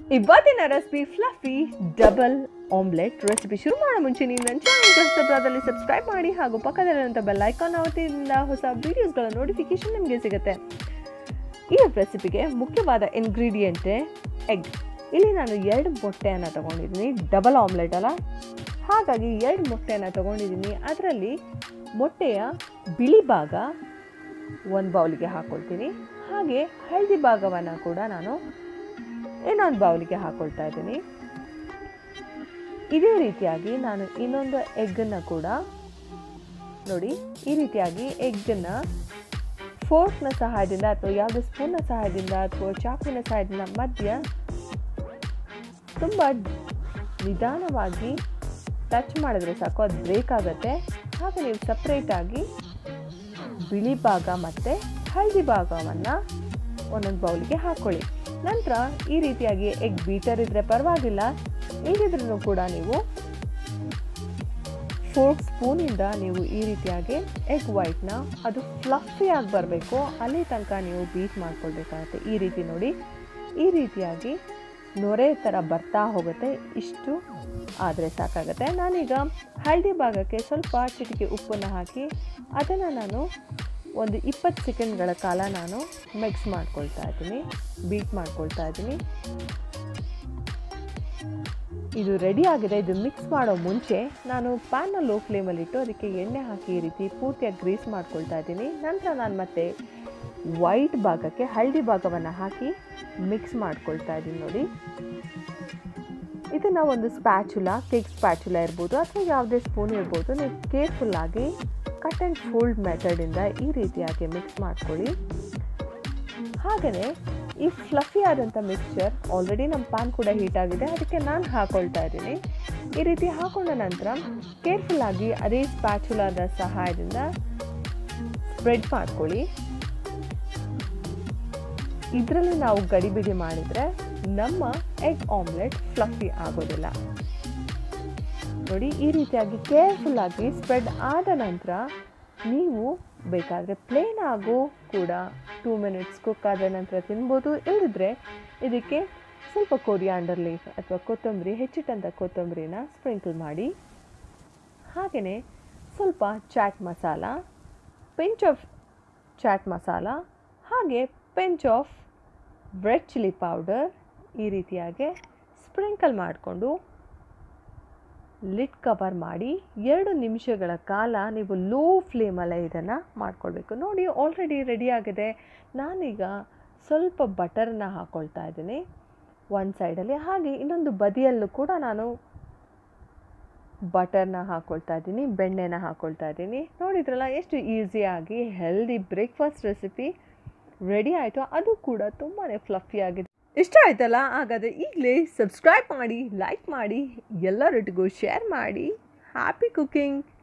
ಇವತ್ತಿನ recipe fluffy double omelette recipe ಶುರು ಮಾಡೋ ಮುಂಚೆ ನೀವು ನನ್ನ ಚಾನಲ್ ಹೊಸದಾದಲ್ಲಿ ಸಬ್ಸ್ಕ್ರೈಬ್ ಮಾಡಿ ಹಾಗೂ ಪಕ್ಕದಲ್ಲಿರುವಂಥ ಬೆಲ್ ಐಕಾನ್ ಅವತ್ತಿಯಿಂದ ಹೊಸ ವೀಡಿಯೋಸ್ಗಳ ನೋಟಿಫಿಕೇಶನ್ ನಿಮಗೆ ಸಿಗುತ್ತೆ ಈ ರೆಸಿಪಿಗೆ ಮುಖ್ಯವಾದ ಇಂಗ್ರೀಡಿಯೆಂಟೇ ಎಗ್ ಇಲ್ಲಿ ನಾನು ಎರಡು ಮೊಟ್ಟೆಯನ್ನು ತೊಗೊಂಡಿದ್ದೀನಿ ಡಬಲ್ ಆಮ್ಲೆಟ್ ಅಲ್ಲ ಹಾಗಾಗಿ ಎರಡು ಮೊಟ್ಟೆಯನ್ನು ತೊಗೊಂಡಿದ್ದೀನಿ ಅದರಲ್ಲಿ ಮೊಟ್ಟೆಯ ಬಿಳಿ ಭಾಗ ಒಂದು ಬೌಲಿಗೆ ಹಾಕ್ಕೊಳ್ತೀನಿ ಹಾಗೆ ಹಳದಿ ಭಾಗವನ್ನು ಕೂಡ ನಾನು ಇನ್ನೊಂದು ಬೌಲಿಗೆ ಹಾಕ್ಕೊಳ್ತಾ ಇದ್ದೀನಿ ಇದೇ ರೀತಿಯಾಗಿ ನಾನು ಇನ್ನೊಂದು ಎಗ್ಗನ್ನು ಕೂಡ ನೋಡಿ ಈ ರೀತಿಯಾಗಿ ಎಗ್ಗನ್ನು ಫೋರ್ಕ್ನ ಸಹಾಯದಿಂದ ಅಥವಾ ಯಾವುದೇ ಸ್ಪೂನ್ನ ಸಹಾಯದಿಂದ ಅಥವಾ ಚಾಕುವಿನ ಸಹಾಯದಿಂದ ಮಧ್ಯ ತುಂಬ ನಿಧಾನವಾಗಿ ಟಚ್ ಮಾಡಿದ್ರೆ ಸಾಕು ಅದು ಬ್ರೇಕ್ ಆಗುತ್ತೆ ಹಾಗೆ ನೀವು ಸಪ್ರೇಟಾಗಿ ಬಿಳಿ ಭಾಗ ಮತ್ತು ಹಳದಿ ಭಾಗವನ್ನು ಒಂದೊಂದು ಬೌಲಿಗೆ ಹಾಕ್ಕೊಳ್ಳಿ ನಂತರ ಈ ರೀತಿಯಾಗಿ ಎಗ್ ಬೀಟರ್ ಇದ್ದರೆ ಪರವಾಗಿಲ್ಲ ಇಲ್ಲದಿದ್ರೂ ಕೂಡ ನೀವು ಫೋರ್ಕ್ ಸ್ಪೂನಿಂದ ನೀವು ಈ ರೀತಿಯಾಗಿ ಎಗ್ ವೈಟ್ನ ಅದು ಫ್ಲಫಿಯಾಗಿ ಬರಬೇಕು ಅಲ್ಲಿ ತನಕ ನೀವು ಬೀಟ್ ಮಾಡ್ಕೊಳ್ಬೇಕಾಗತ್ತೆ ಈ ರೀತಿ ನೋಡಿ ಈ ರೀತಿಯಾಗಿ ನೊರೆ ಥರ ಬರ್ತಾ ಹೋಗುತ್ತೆ ಇಷ್ಟು ಆದರೆ ಸಾಕಾಗುತ್ತೆ ನಾನೀಗ ಹಳದಿ ಭಾಗಕ್ಕೆ ಸ್ವಲ್ಪ ಚಿಟಿಕೆ ಉಪ್ಪನ್ನು ಹಾಕಿ ಅದನ್ನು ನಾನು ಒಂದು ಇಪ್ಪತ್ತು ಸೆಕೆಂಡ್ಗಳ ಕಾಲ ನಾನು ಮಿಕ್ಸ್ ಮಾಡ್ಕೊಳ್ತಾ ಇದ್ದೀನಿ ಬೀಟ್ ಮಾಡ್ಕೊಳ್ತಾ ಇದ್ದೀನಿ ಇದು ರೆಡಿ ಆಗಿದೆ ಇದು ಮಿಕ್ಸ್ ಮಾಡೋ ಮುಂಚೆ ನಾನು ಪ್ಯಾನ್ನ ಲೋ ಫ್ಲೇಮಲ್ಲಿಟ್ಟು ಅದಕ್ಕೆ ಎಣ್ಣೆ ಹಾಕಿ ಈ ರೀತಿ ಪೂರ್ತಿಯಾಗಿ ಗ್ರೀಸ್ ಮಾಡ್ಕೊಳ್ತಾ ಇದ್ದೀನಿ ನಂತರ ನಾನು ಮತ್ತೆ ವೈಟ್ ಭಾಗಕ್ಕೆ ಹಳದಿ ಭಾಗವನ್ನು ಹಾಕಿ ಮಿಕ್ಸ್ ಮಾಡ್ಕೊಳ್ತಾ ಇದ್ದೀನಿ ನೋಡಿ ಇದನ್ನು ಒಂದು ಸ್ಪ್ಯಾಚುಲ ಕೇಕ್ ಸ್ಪ್ಯಾಚುಲ ಇರ್ಬೋದು ಅಥವಾ ಯಾವುದೇ ಸ್ಪೂನ್ ಇರ್ಬೋದು ನೀವು ಕೇರ್ಫುಲ್ಲಾಗಿ ಕಟ್ ಆ್ಯಂಡ್ ಫೋಲ್ಡ್ ಮೆಥಡಿಂದ ಈ ರೀತಿಯಾಗಿ ಮಿಕ್ಸ್ ಮಾಡ್ಕೊಳ್ಳಿ ಹಾಗೆಯೇ ಈ ಫ್ಲಫಿ ಆದಂಥ ಮಿಕ್ಸ್ಚರ್ ಆಲ್ರೆಡಿ ನಮ್ಮ ಪ್ಯಾನ್ ಕೂಡ ಹೀಟ್ ಆಗಿದೆ ಅದಕ್ಕೆ ನಾನು ಹಾಕೊಳ್ತಾ ಇದ್ದೀನಿ ಈ ರೀತಿ ಹಾಕೊಂಡ ನಂತರ ಕೇರ್ಫುಲ್ಲಾಗಿ ಅದೇ ಸ್ಪ್ಯಾಚುಲಾದ ಸಹಾಯದಿಂದ ಸ್ಪ್ರೆಡ್ ಮಾಡ್ಕೊಳ್ಳಿ ಇದರಲ್ಲಿ ನಾವು ಗಡಿಬಿಡಿ ಮಾಡಿದರೆ ನಮ್ಮ ಎಗ್ ಆಮ್ಲೆಟ್ ಫ್ಲಫಿ ಆಗೋದಿಲ್ಲ ನೋಡಿ ಈ ರೀತಿಯಾಗಿ ಕೇರ್ಫುಲ್ಲಾಗಿ ಸ್ಪ್ರೆಡ್ ಆದ ನಂತರ ನೀವು ಬೇಕಾದರೆ ಪ್ಲೇನ್ ಆಗೋ ಕೂಡ ಟೂ ಮಿನಿಟ್ಸ್ ಕುಕ್ ಆದ ನಂತರ ತಿನ್ಬೋದು ಇಲ್ಲದಿದ್ದರೆ ಇದಕ್ಕೆ ಸ್ವಲ್ಪ ಕೊರಿಯಾಂಡರ್ ಲೀಫ್ ಅಥವಾ ಕೊತ್ತಂಬರಿ ಹೆಚ್ಚಿಟ್ಟಂಥ ಕೊತ್ತಂಬರಿನ ಸ್ಪ್ರಿಂಕಲ್ ಮಾಡಿ ಹಾಗೆಯೇ ಸ್ವಲ್ಪ ಚಾಟ್ ಮಸಾಲ ಪಿಂಚ್ ಆಫ್ ಚಾಟ್ ಮಸಾಲ ಹಾಗೆ pinch of red chilli powder ಈ ರೀತಿಯಾಗಿ ಸ್ಪ್ರಿಂಕಲ್ ಮಾಡಿಕೊಂಡು ಲಿಡ್ ಕವರ್ ಮಾಡಿ ಎರಡು ನಿಮಿಷಗಳ ಕಾಲ ನೀವು ಲೋ ಫ್ಲೇಮಲ್ಲೇ ಇದನ್ನು ಮಾಡ್ಕೊಳ್ಬೇಕು ನೋಡಿ ಆಲ್ರೆಡಿ ರೆಡಿ ಆಗಿದೆ ನಾನೀಗ ಸ್ವಲ್ಪ ಬಟರ್ನ ಹಾಕ್ಕೊಳ್ತಾ ಇದ್ದೀನಿ ಒಂದು ಸೈಡಲ್ಲಿ ಹಾಗೆ ಇನ್ನೊಂದು ಬದಿಯಲ್ಲೂ ಕೂಡ ನಾನು ಬಟರ್ನ ಹಾಕ್ಕೊಳ್ತಾ ಇದ್ದೀನಿ ಬೆಣ್ಣೆನ ಹಾಕ್ಕೊಳ್ತಾ ಇದ್ದೀನಿ ನೋಡಿದ್ರಲ್ಲ ಎಷ್ಟು ಈಸಿಯಾಗಿ ಹೆಲ್ದಿ ಬ್ರೇಕ್ಫಾಸ್ಟ್ ರೆಸಿಪಿ ರೆಡಿ ಆಯಿತು ಅದು ಕೂಡ ತುಂಬಾ ಫ್ಲಫಿ ಆಗಿದೆ ಇಷ್ಟ ಆಯ್ತಲ್ಲ ಹಾಗಾದರೆ ಈಗಲೇ ಸಬ್ಸ್ಕ್ರೈಬ್ ಮಾಡಿ ಲೈಕ್ ಮಾಡಿ ಎಲ್ಲರೊಟ್ಟಿಗೂ ಶೇರ್ ಮಾಡಿ ಹ್ಯಾಪಿ ಕುಕಿಂಗ್